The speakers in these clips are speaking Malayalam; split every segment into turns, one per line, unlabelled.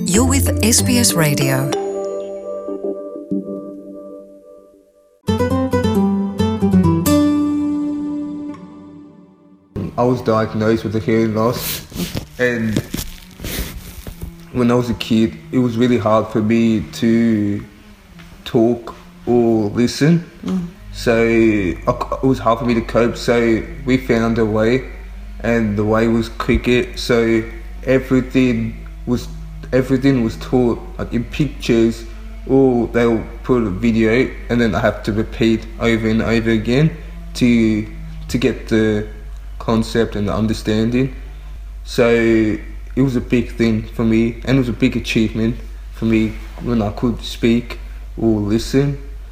You're with SBS Radio.
I was diagnosed with a hearing loss, and when I was a kid, it was really hard for me to talk or listen. So I c it was hard for me to cope. So we found a way, and the way was cricket. So everything was everything was taught like in pictures, or they'll put a video, and then I have to repeat over and over again to to get the concept and the understanding. So it was a big thing for me, and it was a big achievement for me when I could speak or listen.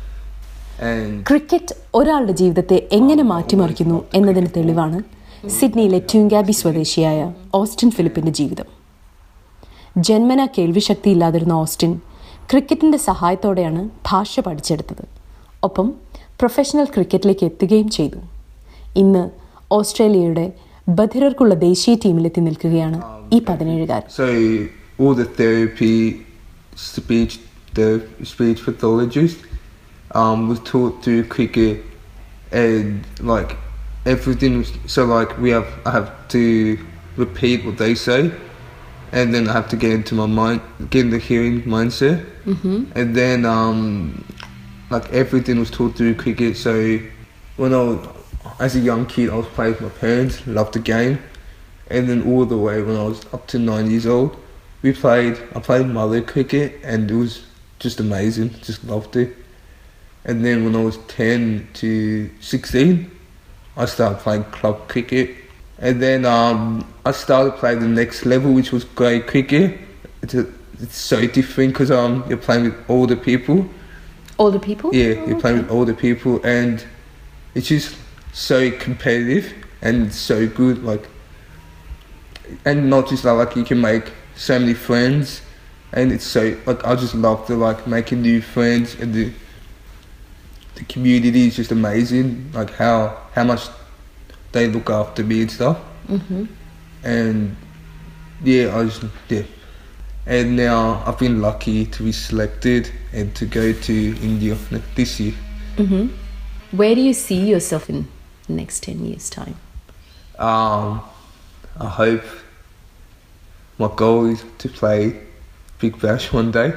And
cricket ഒരാളുടെ ജീവിതത്തെ എങ്ങനെ മാറ്റിമറിക്കുന്നു എന്നതിന് തെളിവാണ് സിഡ്നിയിലെ ട്യൂങ്കാബി സ്വദേശിയായ ഓസ്റ്റിൻ ഫിലിപ്പിന്റെ ജീവിതം ജന്മന കേൾവിശക്തി ഇല്ലാതിരുന്ന ഓസ്റ്റിൻ ക്രിക്കറ്റിന്റെ സഹായത്തോടെയാണ് ഭാഷ പഠിച്ചെടുത്തത് ഒപ്പം പ്രൊഫഷണൽ ക്രിക്കറ്റിലേക്ക് എത്തുകയും ചെയ്തു ഇന്ന് ഓസ്ട്രേലിയയുടെ ബധിരർക്കുള്ള ദേശീയ ടീമിലെത്തി നിൽക്കുകയാണ് ഈ പതിനേഴുകാരൻ
so all the therapy, speech, the speech pathologist um, was taught through cricket, and like everything was so like we have I have to repeat what they say, and then I have to get into my mind, get in the hearing mindset, and then um, like everything was taught through cricket. So when I was as a young kid, I was playing with my parents, loved the game, and then all the way when I was up to nine years old, we played. I played mother cricket, and it was just amazing. Just loved it. And then when I was ten to sixteen, I started playing club cricket, and then um, I started playing the next level, which was grade cricket. It's a, it's so different because um you're playing with older people.
older people
Yeah, you're playing with older people, and it's just so competitive and so good. Like, and not just like, like you can make so many friends, and it's so like I just love the like making new friends and the the community is just amazing. Like how how much they look after me and stuff, and yeah, I just yeah. And now I've been lucky to be selected and to go to India this year.
where do you see yourself in the next 10 years time
Um, I hope my goal is to play Big Bash one day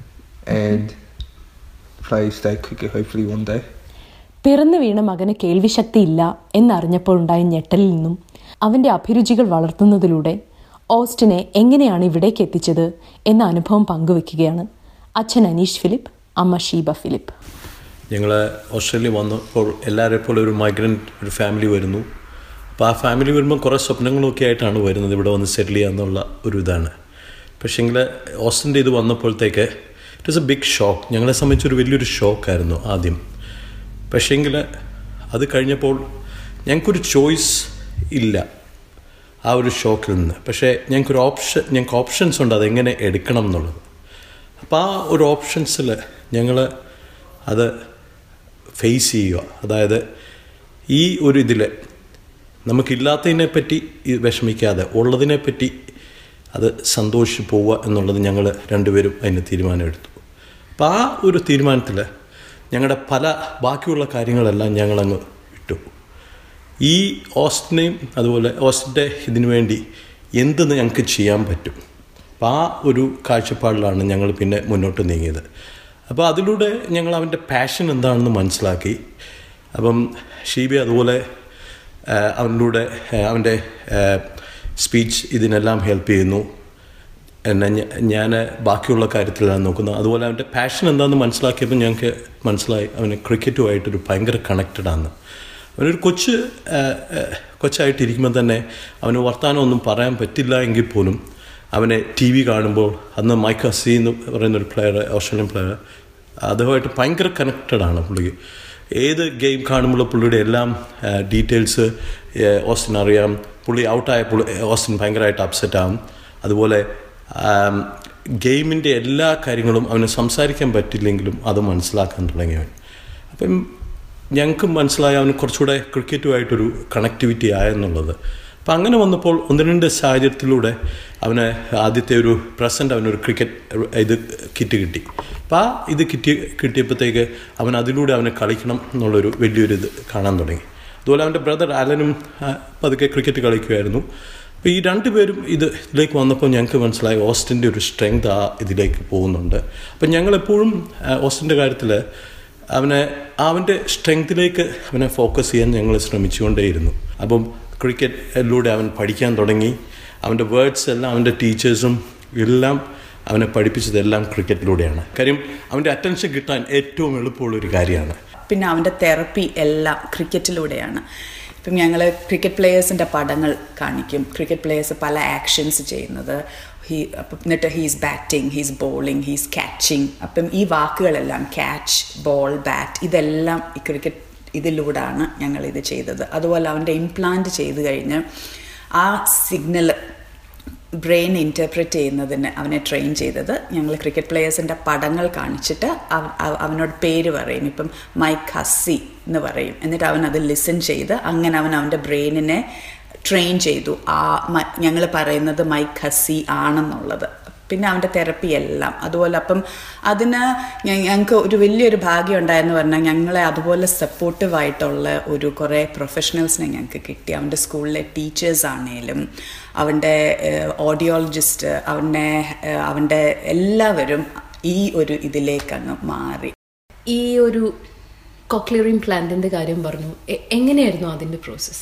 and play state cricket hopefully one day.
പിറന്നു വീണ മകന് കേൾവിശക്തിയില്ല എന്നറിഞ്ഞപ്പോൾ ഉണ്ടായ ഞെട്ടലിൽ നിന്നും അവന്റെ അഭിരുചികൾ വളർത്തുന്നതിലൂടെ ഓസ്റ്റിനെ എങ്ങനെയാണ് ഇവിടേക്ക് എത്തിച്ചത് എന്ന അനുഭവം പങ്കുവെക്കുകയാണ് അച്ഛൻ അനീഷ് ഫിലിപ്പ് അമ്മ ഷീബ ഫിലിപ്പ്
ഞങ്ങൾ ഓസ്ട്രേലിയ വന്നപ്പോൾ എല്ലാവരെ പോലെ ഒരു മൈഗ്രൻ്റ് ഒരു ഫാമിലി വരുന്നു അപ്പോൾ ആ ഫാമിലി വരുമ്പോൾ കുറേ സ്വപ്നങ്ങളൊക്കെ ആയിട്ടാണ് വരുന്നത് ഇവിടെ വന്ന് സെറ്റിൽ ചെയ്യുക എന്നുള്ള ഒരു ഇതാണ് പക്ഷേങ്കിൽ ഓസ്റ്റിൻ്റെ ഇത് വന്നപ്പോഴത്തേക്ക് it is a big shock ഞങ്ങളെ സംബന്ധിച്ചൊരു വലിയൊരു ഷോക്കായിരുന്നു ആദ്യം പക്ഷേങ്കിൽ അത് കഴിഞ്ഞപ്പോൾ ഞങ്ങൾക്കൊരു ചോയ്സ് ഇല്ല ആ ഒരു ഷോക്കിൽ നിന്ന് പക്ഷേ ഞങ്ങൾക്കൊരു ഓപ്ഷൻ ഞങ്ങൾക്ക് ഓപ്ഷൻസ് ഉണ്ട് അതെങ്ങനെ എടുക്കണം എന്നുള്ളത് അപ്പോൾ ആ ഒരു ഓപ്ഷൻസിൽ ഞങ്ങൾ അത് ഫേസ് ചെയ്യുക അതായത് ഈ ഒരു ഇതിൽ നമുക്കില്ലാത്തതിനെ പറ്റി ഈ വിഷമിക്കാതെ ഉള്ളതിനെ പറ്റി അത് സന്തോഷിച്ച് പോവുക എന്നുള്ളത് ഞങ്ങൾ രണ്ടുപേരും അതിന് തീരുമാനമെടുത്തു അപ്പോൾ ആ ഒരു തീരുമാനത്തിൽ ഞങ്ങളുടെ പല ബാക്കിയുള്ള കാര്യങ്ങളെല്ലാം ഞങ്ങളങ്ങ് വിട്ടു ഈ ഓസ്റ്റിനെയും അതുപോലെ ഓസ്റ്റിൻ്റെ ഇതിനു വേണ്ടി എന്ത് ഞങ്ങൾക്ക് ചെയ്യാൻ പറ്റും അപ്പോൾ ആ ഒരു കാഴ്ചപ്പാടിലാണ് ഞങ്ങൾ പിന്നെ മുന്നോട്ട് നീങ്ങിയത് അപ്പോൾ അതിലൂടെ ഞങ്ങൾ അവൻ്റെ പാഷൻ എന്താണെന്ന് മനസ്സിലാക്കി അപ്പം ഷീബി അതുപോലെ ആ, അവനിലൂടെ ആ, അവൻ്റെ സ്പീച്ച് ഇതിനെല്ലാം ഹെൽപ്പ് ചെയ്യുന്നു എന്നെ ഞാൻ ബാക്കിയുള്ള കാര്യത്തിലാണ് നോക്കുന്നത് അതുപോലെ അവൻ്റെ പാഷൻ എന്താണെന്ന് മനസ്സിലാക്കിയപ്പോൾ ഞങ്ങൾക്ക് മനസ്സിലായി അവന് ക്രിക്കറ്റുമായിട്ടൊരു ഭയങ്കര കണക്റ്റഡ് ആണ് അവനൊരു കൊച്ച് ആ, ആ, കൊച്ചായിട്ടിരിക്കുമ്പോൾ തന്നെ അവന് വർത്തമാനമൊന്നും പറയാൻ പറ്റില്ല എങ്കിൽ പോലും അവനെ ടി വി കാണുമ്പോൾ അന്ന് മൈക്ക് ഹസി എന്ന് പറയുന്നൊരു പ്ലെയർ ഓസ്ട്രേലിയൻ പ്ലെയർ അതുമായിട്ട് ഭയങ്കര കണക്റ്റഡ് ആണ് പുള്ളിക്ക് ഏത് ഗെയിം കാണുമ്പോൾ പുള്ളിയുടെ എല്ലാം ഡീറ്റെയിൽസ് ഓസ്റ്റിൻ അറിയാം പുള്ളി ഔട്ടായപ്പോൾ ഓസ്റ്റിൻ ഭയങ്കരമായിട്ട് അപ്സെറ്റ് ആവും അതുപോലെ ഗെയിമിൻ്റെ എല്ലാ കാര്യങ്ങളും അവന് സംസാരിക്കാൻ പറ്റില്ലെങ്കിലും അത് മനസ്സിലാക്കാൻ തുടങ്ങിയവൻ അപ്പം ഞങ്ങൾക്ക് മനസ്സിലായി അവന് കുറച്ചുകൂടെ ക്രിക്കറ്റുമായിട്ടൊരു കണക്ടിവിറ്റി ആയെന്നുള്ളത് അപ്പം അങ്ങനെ വന്നപ്പോൾ ഒന്ന് രണ്ട് സാഹചര്യത്തിലൂടെ അവന് ആദ്യത്തെ ഒരു പ്രസൻറ്റ് അവനൊരു ക്രിക്കറ്റ് ഇത് കിറ്റ് കിട്ടി അപ്പോൾ ആ ഇത് കിട്ടി കിട്ടിയപ്പോഴത്തേക്ക് അവൻ അതിലൂടെ അവന് കളിക്കണം എന്നുള്ളൊരു വലിയൊരു ഇത് കാണാൻ തുടങ്ങി അതുപോലെ അവൻ്റെ ബ്രദർ അലനും ആ, പതുക്കെ ക്രിക്കറ്റ് കളിക്കുമായിരുന്നു അപ്പോൾ ഈ രണ്ടുപേരും ഇത് ഇതിലേക്ക് വന്നപ്പോൾ ഞങ്ങൾക്ക് മനസ്സിലായി ഓസ്റ്റിൻ്റെ ഒരു സ്ട്രെങ്ത് ആ ഇതിലേക്ക് പോകുന്നുണ്ട് അപ്പം ഞങ്ങളെപ്പോഴും ആ, ഓസ്റ്റിൻ്റെ കാര്യത്തിൽ അവനെ അവൻ്റെ സ്ട്രെങ്തിലേക്ക് അവനെ ഫോക്കസ് ചെയ്യാൻ ഞങ്ങൾ ശ്രമിച്ചുകൊണ്ടേയിരുന്നു അപ്പം ക്രിക്കറ്റിലൂടെ അവൻ പഠിക്കാൻ തുടങ്ങി അവൻ്റെ വേർഡ്സ് എല്ലാം അവൻ്റെ ടീച്ചേഴ്സും എല്ലാം അവനെ പഠിപ്പിച്ചതെല്ലാം ക്രിക്കറ്റിലൂടെയാണ് കാര്യം അവൻ്റെ അറ്റൻഷൻ കിട്ടാൻ ഏറ്റവും എളുപ്പമുള്ളൊരു കാര്യമാണ്
പിന്നെ അവൻ്റെ തെറപ്പി എല്ലാം ക്രിക്കറ്റിലൂടെയാണ് ഇപ്പം ഞങ്ങൾ ക്രിക്കറ്റ് പ്ലേയേഴ്സിൻ്റെ പടങ്ങൾ കാണിക്കും ക്രിക്കറ്റ് പ്ലേയേഴ്സ് പല ആക്ഷൻസ് ചെയ്യുന്നത് ഹീ അപ്പം എന്നിട്ട് he's batting he's bowling he's catching അപ്പം ഈ വാക്കുകളെല്ലാം ക്യാച്ച് ബോൾ ബാറ്റ് ഇതെല്ലാം ഈ ക്രിക്കറ്റ് ഇതിലൂടെയാണ് ഞങ്ങൾ ഇത് ചെയ്തത് അതുപോലെ അവൻ്റെ ഇംപ്ലാന്റ് ചെയ്ത് കഴിഞ്ഞ് ആ സിഗ്നൽ ബ്രെയിൻ ഇൻറ്റർപ്രറ്റ് ചെയ്യുന്നതിന് അവനെ ട്രെയിൻ ചെയ്തത് ഞങ്ങൾ ക്രിക്കറ്റ് പ്ലേയേഴ്സിൻ്റെ പടങ്ങൾ കാണിച്ചിട്ട് അവ- അവ- അവനോട് പേര് പറയും ഇപ്പം മൈക്ക് ഹസ്സി എന്ന് പറയും എന്നിട്ട് അവൻ അത് ലിസൺ ചെയ്ത് അങ്ങനെ അവൻ അവൻ്റെ ബ്രെയിനിനെ ട്രെയിൻ ചെയ്തു ആ ഞങ്ങൾ പറയുന്നത് മൈക്ക് ഹസ്സി ആണെന്നുള്ളത് പിന്നെ അവൻ്റെ തെറപ്പി എല്ലാം അതുപോലെ അപ്പം അതിന് ഞ- ഞങ്ങൾക്ക് ഒരു വലിയൊരു ഭാഗ്യം ഉണ്ടായെന്ന് പറഞ്ഞാൽ ഞങ്ങളെ അതുപോലെ സപ്പോർട്ടീവായിട്ടുള്ള ഒരു കുറേ പ്രൊഫഷണൽസിനെ ഞങ്ങൾക്ക് കിട്ടി അവൻ്റെ സ്കൂളിലെ ടീച്ചേഴ്സ് ആണേലും അവൻ്റെ ഓഡിയോളജിസ്റ്റ് അവൻ്റെ ഏഹ്, അവൻ്റെ എല്ലാവരും ഈ ഒരു ഇതിലേക്ക് അങ്ങ് മാറി
ഈ ഒരു കോക്ലിയർ ഇംപ്ലാന്റിന്റെ കാര്യം പറഞ്ഞു എ- എങ്ങനെയായിരുന്നു അതിന്റെ പ്രോസസ്സ്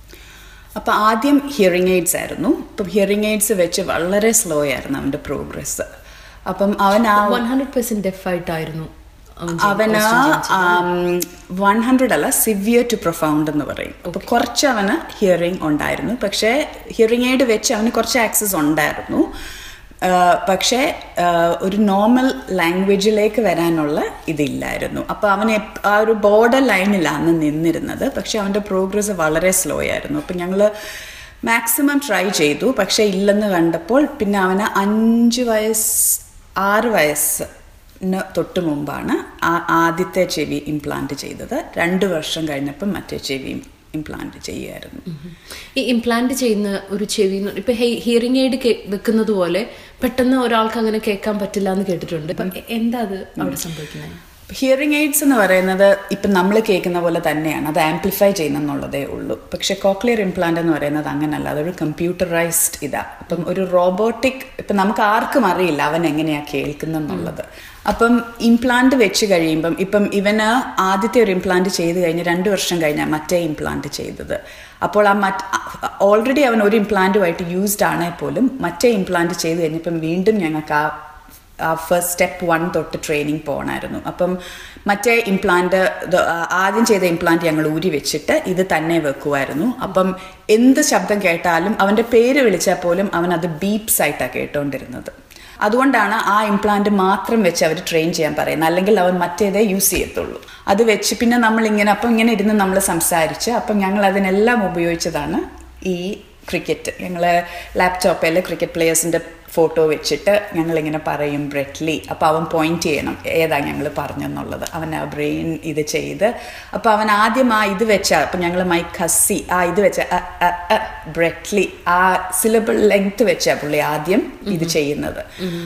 അപ്പം ആദ്യം ഹിയറിംഗ് എയ്ഡ്സ് ആയിരുന്നു ഇപ്പം ഹിയറിംഗ് എയ്ഡ്സ് വെച്ച് വളരെ സ്ലോ ആയിരുന്നു അവൻ്റെ പ്രോഗ്രസ് അപ്പം അവൻ ആ
വൺ ഹൺഡ്രഡ് പെർസെന്റ് ഡെഫ് ആയിട്ടായിരുന്നു അവൻ ജനി-
അവന്
ഓസ്റ്റിൻ ജനിച്ചത്.
വൺ ഹൺഡ്രഡ് അല്ല സിവിയർ ടു പ്രൊഫൗണ്ട് എന്ന് പറയും അപ്പോൾ കുറച്ച് അവന് ഹിയറിംഗ് ഉണ്ടായിരുന്നു പക്ഷേ ഹിയറിംഗ് എയ്ഡ് വെച്ച് അവന് കുറച്ച് ആക്സസ് ഉണ്ടായിരുന്നു ആ, പക്ഷേ ആ, ഒരു നോർമൽ ലാംഗ്വേജിലേക്ക് വരാനുള്ള ഇതില്ലായിരുന്നു അപ്പോൾ അവൻ എപ്- ആ ഒരു ബോർഡർ ലൈനിലാണ് നിന്നിരുന്നത് പക്ഷെ അവൻ്റെ പ്രോഗ്രസ് വളരെ സ്ലോ ആയിരുന്നു അപ്പം ഞങ്ങൾ മാക്സിമം ട്രൈ ചെയ്തു പക്ഷേ ഇല്ലെന്ന് കണ്ടപ്പോൾ പിന്നെ അവന് അഞ്ച് വയസ്സ് ആറ് വയസ്സ് ന് തൊട്ട് മുമ്പാണ് ആ- ആദ്യത്തെ ചെവി ഇംപ്ലാന്റ് ചെയ്തത് രണ്ട് വർഷം കഴിഞ്ഞപ്പം മറ്റേ ചെവിയും ഇംപ്ലാന്റ് ചെയ്യുമായിരുന്നു
ഈ ഇംപ്ലാന്റ് ചെയ്യുന്ന ഒരു ചെവി എന്ന് ഇപ്പൊ ഹിയറിംഗ് എയ്ഡ് വെക്കുന്നത് പോലെ പെട്ടെന്ന് ഒരാൾക്ക് അങ്ങനെ കേൾക്കാൻ പറ്റില്ല എന്ന് കേട്ടിട്ടുണ്ട് ഇപ്പൊ എ- എന്താ അത് അവിടെ സംഭവിക്കുന്നത്
ഹിയറിംഗ് എയ്ഡ്സ് എന്ന് പറയുന്നത് ഇപ്പം നമ്മൾ കേൾക്കുന്ന പോലെ തന്നെയാണ് അത് ആംപ്ലിഫൈ ചെയ്യുന്നെന്നുള്ളതേ ഉള്ളൂ പക്ഷെ കോക്ലിയർ ഇംപ്ലാന്റ് എന്ന് പറയുന്നത് അങ്ങനല്ല അതൊരു കമ്പ്യൂട്ടറൈസ്ഡ് ഇതാ അപ്പം ഒരു റോബോട്ടിക് ഇപ്പം നമുക്ക് ആർക്കും അറിയില്ല അവൻ എങ്ങനെയാ കേൾക്കുന്നെന്നുള്ളത് അപ്പം ഇംപ്ലാന്റ് വെച്ച് കഴിയുമ്പം ഇപ്പം ഇവന് ആദ്യത്തെ ഒരു ഇംപ്ലാന്റ് ചെയ്ത് കഴിഞ്ഞ് രണ്ട് വർഷം കഴിഞ്ഞാൽ മറ്റേ ഇംപ്ലാന്റ് ചെയ്തത് അപ്പോൾ ആ മറ്റ് ഓൾറെഡി അവൻ ഒരു ഇംപ്ലാന്റുമായിട്ട് യൂസ്ഡ് ആണെങ്കിൽ പോലും മറ്റേ ഇംപ്ലാന്റ് ചെയ്ത് കഴിഞ്ഞപ്പം വീണ്ടും ഞങ്ങൾക്ക് ആ ആ ഫസ്റ്റ് സ്റ്റെപ്പ് വൺ തൊട്ട് ട്രെയിനിങ് പോകണമായിരുന്നു അപ്പം മറ്റേ ഇംപ്ലാന്റ് ആദ്യം ചെയ്ത ഇംപ്ലാന്റ് ഞങ്ങൾ ഊരി വെച്ചിട്ട് ഇത് തന്നെ വെക്കുമായിരുന്നു അപ്പം എന്ത് ശബ്ദം കേട്ടാലും അവൻ്റെ പേര് വിളിച്ചാൽ പോലും അവൻ അത് ബീപ്സ് ആയിട്ടാണ് കേട്ടോണ്ടിരുന്നത് അതുകൊണ്ടാണ് ആ ഇംപ്ലാന്റ് മാത്രം വെച്ച് അവർ ട്രെയിൻ ചെയ്യാൻ പറയുന്നത് അല്ലെങ്കിൽ അവൻ മറ്റേതേ യൂസ് ചെയ്യത്തുള്ളൂ അത് വെച്ച് പിന്നെ നമ്മളിങ്ങനെ അപ്പം ഇങ്ങനെ ഇരുന്ന് നമ്മൾ സംസാരിച്ച് അപ്പം ഞങ്ങൾ അതിനെല്ലാം ഉപയോഗിച്ചതാണ് ഈ ക്രിക്കറ്റ് ഞങ്ങൾ ലാപ്ടോപ്പിൽ ക്രിക്കറ്റ് പ്ലേയേഴ്സിൻ്റെ ഫോട്ടോ വെച്ചിട്ട് ഞങ്ങളിങ്ങനെ പറയും ബ്രെറ്റ്ലി അപ്പോൾ അവൻ പോയിന്റ് ചെയ്യണം ഏതാ ഞങ്ങൾ പറഞ്ഞെന്നുള്ളത് അവൻ ആ ബ്രെയിൻ ഇത് ചെയ്ത് അപ്പോൾ അവൻ ആദ്യം ആ ഇത് വെച്ച അപ്പം ഞങ്ങൾ മൈക്ക് ഹസ്സി ആ ഇത് വെച്ച അ, അ, അ, ബ്രെറ്റ്ലി ആ സിലബിൾ ലെങ്ത് വെച്ചാ പുള്ളി ആദ്യം ഇത് ചെയ്യുന്നത്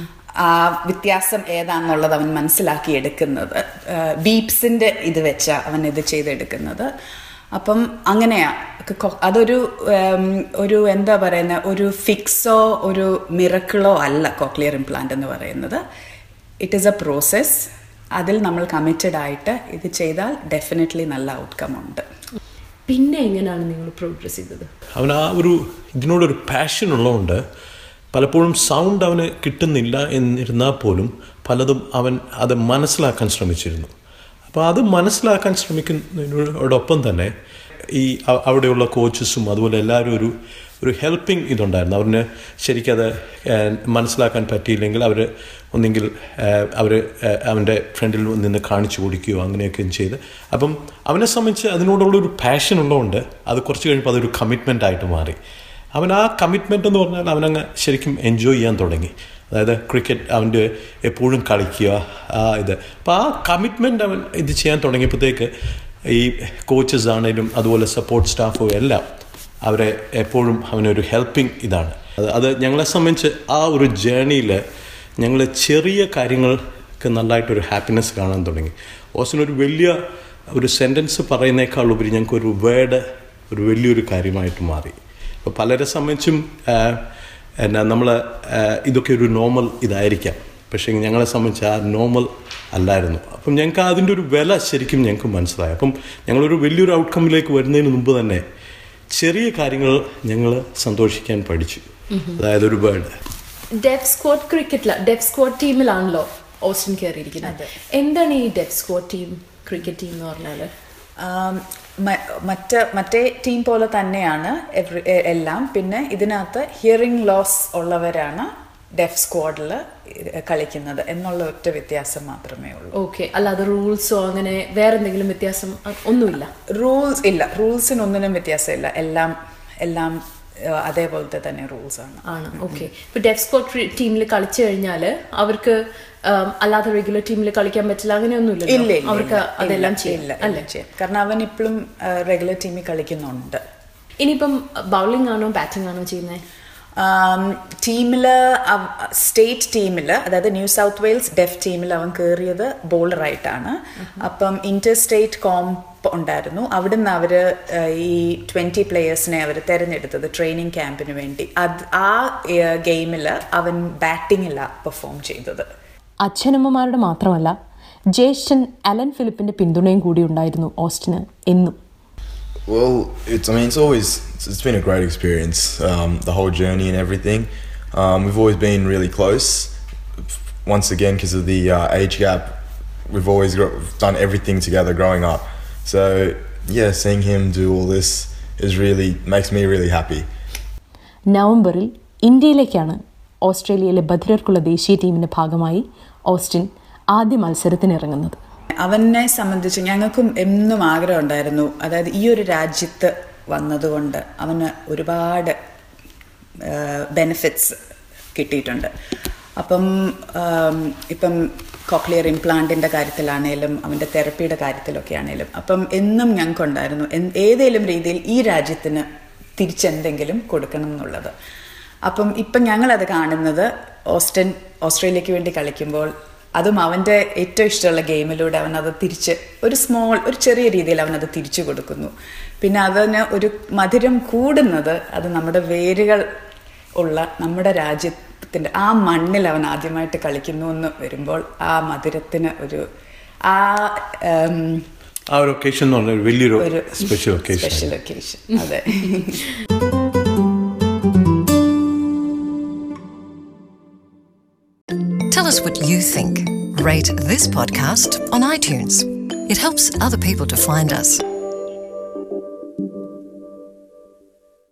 ആ വ്യത്യാസം ഏതാണെന്നുള്ളത് അവൻ മനസ്സിലാക്കി എടുക്കുന്നത് ബീപ്സിൻ്റെ ഇത് വെച്ച അവൻ ഇത് ചെയ്തെടുക്കുന്നത് അപ്പം അങ്ങനെയാ കൊ- അതൊരു ഉം, ഒരു എന്താ പറയുന്ന ഒരു ഫിക്സോ ഒരു മിറക്കിളോ അല്ല കോക്ലിയർ ഇംപ്ലാന്റ് എന്ന് പറയുന്നത് ഇറ്റ് ഈസ് എ പ്രോസസ് അതിൽ നമ്മൾ കമ്മിറ്റഡ് ആയിട്ട് ഇത് ചെയ്താൽ ഡെഫിനറ്റ്ലി നല്ല ഔട്ട്കം ഉണ്ട്
പിന്നെ എങ്ങനെയാണ് നിങ്ങൾ പ്രോഗ്രസ് ചെയ്തത്
അവൻ ആ ഒരു ഇതിനോടൊരു പാഷൻ ഉള്ളതുകൊണ്ട് പലപ്പോഴും സൗണ്ട് അവന് കിട്ടുന്നില്ല എന്നിരുന്നാൽ പോലും പലതും അവൻ അത് മനസ്സിലാക്കാൻ ശ്രമിച്ചിരുന്നു അപ്പോൾ അത് മനസ്സിലാക്കാൻ ശ്രമിക്കുന്നതിനോടൊപ്പം തന്നെ ഈ അ- അവിടെയുള്ള കോച്ചസും അതുപോലെ എല്ലാവരും ഒരു ഒരു ഹെൽപ്പിംഗ് ഇതുണ്ടായിരുന്നു അവന് ശരിക്കത് ഏഹ്, മനസ്സിലാക്കാൻ പറ്റിയില്ലെങ്കിൽ അവർ ഒന്നെങ്കിൽ അവർ അവൻ്റെ ഫ്രണ്ടിൽ നിന്ന് കാണിച്ചു കൊടുക്കുകയോ അങ്ങനെയൊക്കെ ചെയ്ത് അപ്പം അവനെ സംബന്ധിച്ച് അതിനോടുള്ളൊരു പാഷൻ ഉള്ളതുകൊണ്ട് അത് കുറച്ച് കഴിയുമ്പോൾ അതൊരു കമ്മിറ്റ്മെൻ്റ് ആയിട്ട് മാറി അവൻ ആ കമ്മിറ്റ്മെൻ്റ് എന്ന് പറഞ്ഞാൽ അവനങ്ങ് ശരിക്കും എൻജോയ് ചെയ്യാൻ തുടങ്ങി അതായത് ക്രിക്കറ്റ് അവൻ്റെ എപ്പോഴും കളിക്കുക ആ ഇത് അപ്പോൾ ആ കമ്മിറ്റ്മെൻ്റ് അവൻ ഇത് ചെയ്യാൻ തുടങ്ങിയപ്പോഴത്തേക്ക് ഈ കോച്ചസ് ആണേലും അതുപോലെ സപ്പോർട്ട് സ്റ്റാഫും എല്ലാം അവരെ എപ്പോഴും അവനൊരു ഹെൽപ്പിംഗ് ഇതാണ് അത് അത് ഞങ്ങളെ സംബന്ധിച്ച് ആ ഒരു ജേണിയിൽ ഞങ്ങൾ ചെറിയ കാര്യങ്ങൾക്ക് നല്ലതായിട്ടൊരു ഹാപ്പിനെസ് കാണാൻ തുടങ്ങി ഓസിനൊരു വലിയ ഒരു സെൻറ്റൻസ് പറയുന്നേക്കാൾ ഉപരി ഞങ്ങൾക്കൊരു വേർഡ് ഒരു വലിയൊരു കാര്യമായിട്ട് മാറി അപ്പോൾ പലരെ സംബന്ധിച്ചും ആ, എന്നാ നമ്മൾ ഇതൊക്കെ ഒരു നോർമൽ ഇതായിരിക്കാം പക്ഷേ ഞങ്ങളെ സംബന്ധിച്ച് ആ നോർമൽ അല്ലായിരുന്നു അപ്പം ഞങ്ങൾക്ക് അതിൻ്റെ ഒരു വില ശരിക്കും ഞങ്ങൾക്ക് മനസ്സിലായി അപ്പം ഞങ്ങളൊരു വലിയൊരു ഔട്ട്കമ്മിലേക്ക് വരുന്നതിന് മുമ്പ് തന്നെ ചെറിയ കാര്യങ്ങൾ ഞങ്ങൾ സന്തോഷിക്കാൻ പഠിച്ചു അതായത് ഒരു ബേർഡ്
ഡെഫ് സ്ക്വാഡ് ക്രിക്കറ്റില ഡെഫ് സ്ക്വാഡ് ടീമിലാണല്ലോ ഓസ്റ്റിൻ കയറിയിരിക്കുന്നത് എന്താണ് ഈ deaf squad team cricket team എന്ന് പറഞ്ഞാൽ
ആം, മ- മറ്റ് മറ്റേ ടീം പോലെ തന്നെയാണ് എവറി- എ- എല്ലാം പിന്നെ ഇതിനകത്ത് ഹിയറിംഗ് ലോസ് ഉള്ളവരാണ് ഡെഫ് സ്ക്വാഡിൽ കളിക്കുന്നത് എന്നുള്ള ഒറ്റ വ്യത്യാസം മാത്രമേ ഉള്ളൂ
ഓക്കെ അല്ലാതെ റൂൾസോ അങ്ങനെ വേറെ എന്തെങ്കിലും വ്യത്യാസം അ- ഒന്നുമില്ല
റൂൾസ് ഇല്ല റൂൾസിനൊന്നിനും വ്യത്യാസമില്ല എല്ലാം എല്ലാം ആ, അതേപോലത്തെ തന്നെ റൂൾസ് ആണ്
ആണ് ഓക്കെ ഇപ്പൊ ഡെഫ് സ്ക്വാഡ് ടീമിൽ കളിച്ചു കഴിഞ്ഞാൽ അവർക്ക് ഉം, അല്ലാതെ റെഗുലർ ടീമിൽ കളിക്കാൻ പറ്റില്ല
ഇല്ല
അങ്ങനെയൊന്നുമില്ല
ഇല്ല,
അവർക്ക്
ഇല്ല,
അതെല്ലാം
ഇല്ല,
ചെയ്യും
ഇല്ല,
അല്ലേ
എല്ലാം ചെയ്യും കാരണം അവൻ ഇപ്പോഴും റെഗുലർ ടീമിൽ കളിക്കുന്നുണ്ട്
ഇനിയിപ്പം ബൗളിംഗ് ആണോ ബാറ്റിംഗ് ആണോ ചെയ്യുന്നത്
ടീമിൽ സ്റ്റേറ്റ് ടീമിൽ അതായത് ന്യൂ സൗത്ത് വെയിൽസ് ഡെഫ് ടീമിൽ അവൻ കയറിയത് ബോളറായിട്ടാണ് അപ്പം ഇന്റർ സ്റ്റേറ്റ് കോംപ് ഉണ്ടായിരുന്നു അവിടുന്ന് അവർ ഈ ട്വൻറ്റി പ്ലെയേഴ്സിനെ അവർ തിരഞ്ഞെടുത്തത് ട്രെയിനിങ് ക്യാമ്പിന് വേണ്ടി അത് ആ ഗെയിമിൽ അവൻ ബാറ്റിങ്ങിലാണ് പെർഫോം ചെയ്തത്
അച്ഛനമ്മമാരുടെ മാത്രമല്ല ജ്യേഷ്ഠൻ അലൻ ഫിലിപ്പിന്റെ പിന്തുണയും കൂടി ഉണ്ടായിരുന്നു ഓസ്റ്റിന് എന്നും
Well, it's. I mean, it's always. It's, it's been a great experience. Um, the whole journey and everything. Um, we've always been really close. Once again, because of the uh, age gap, we've always got, done everything together growing up. So yeah, seeing him do all this is really makes me really happy.
നവംബറിൽ ഇന്ത്യയിലേക്കാണ് ഓസ്ട്രേലിയയിലെ ബധിരർക്കുള്ള ദേശീയ ടീമിന്റെ ഭാഗമായി ഓസ്റ്റിൻ ആദ്യ മത്സരത്തിനിറങ്ങുന്നത്
അവനെ സംബന്ധിച്ച് ഞങ്ങൾക്കും എന്നും ആഗ്രഹം ഉണ്ടായിരുന്നു അതായത് ഈ ഒരു രാജ്യത്ത് വന്നതുകൊണ്ട് അവന് ഒരുപാട് ബെനിഫിറ്റ്സ് കിട്ടിയിട്ടുണ്ട് അപ്പം ആം, ഇപ്പം കോക്ലിയർ ഇംപ്ലാന്റിൻ്റെ കാര്യത്തിലാണേലും അവൻ്റെ തെറപ്പിയുടെ കാര്യത്തിലൊക്കെ ആണേലും അപ്പം എന്നും ഞങ്ങൾക്കുണ്ടായിരുന്നു എൻ- ഏതേലും രീതിയിൽ ഈ രാജ്യത്തിന് തിരിച്ചെന്തെങ്കിലും കൊടുക്കണം എന്നുള്ളത് അപ്പം ഇപ്പം ഞങ്ങളത് കാണുന്നത് ഓസ്റ്റിൻ ഓസ്ട്രേലിയക്ക് വേണ്ടി കളിക്കുമ്പോൾ അതും അവൻ്റെ ഏറ്റവും ഇഷ്ടമുള്ള ഗെയിമിലൂടെ അവൻ അത് തിരിച്ച് ഒരു സ്മോൾ ഒരു ചെറിയ രീതിയിൽ അവൻ അത് തിരിച്ചു കൊടുക്കുന്നു പിന്നെ അതിന് ഒരു മധുരം കൂടുന്നത് അത് നമ്മുടെ വേരുകൾ ഉള്ള നമ്മുടെ രാജ്യത്തിൻ്റെ ആ മണ്ണിൽ അവൻ ആദ്യമായിട്ട് കളിക്കുന്നു എന്ന് വരുമ്പോൾ ആ മധുരത്തിന് ഒരു ആ ഉം,
ആ ഒരു ഒക്കേഷൻ എന്ന് പറഞ്ഞാൽ ഒരു വലിയൊരു
ഒരു
സ്പെഷ്യൽ ഒക്കേഷൻ
സ്പെഷ്യൽ ഒക്കേഷൻ അതെ
Tell us what you think. Rate this podcast on iTunes. It helps other people to find us.